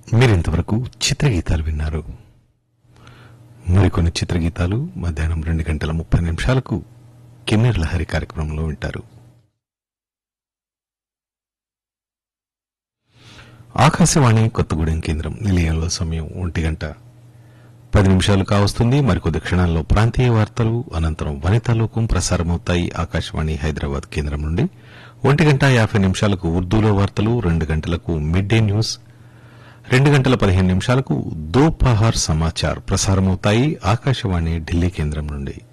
మీరింతవరకు చిత్రగీతాలు విన్నారు మరికొన్ని చిత్రగీతాలు మధ్యాహ్నం రెండు గంటల ముప్పై నిమిషాలకు కిన్నెర్ లహరి కార్యక్రమంలో వింటారు ఆకాశవాణి కొత్తగూడెం కేంద్రం నిలయంలో సమయం ఒంటి గంట పది నిమిషాలు కావస్తుంది మరికొద్ది క్షణాల్లో ప్రాంతీయ వార్తలు అనంతరం వనితాలోకం ప్రసారమవుతాయి ఆకాశవాణి హైదరాబాద్ కేంద్రం నుండి ఒంటి గంట యాభై నిమిషాలకు ఉర్దూలో వార్తలు రెండు గంటలకు మిడ్ డే న్యూస్ రెండు గంటల పదిహేను నిమిషాలకు దోపహార్ సమాచార్ ప్రసారమవుతాయి ఆకాశవాణి ఢిల్లీ కేంద్రం నుండి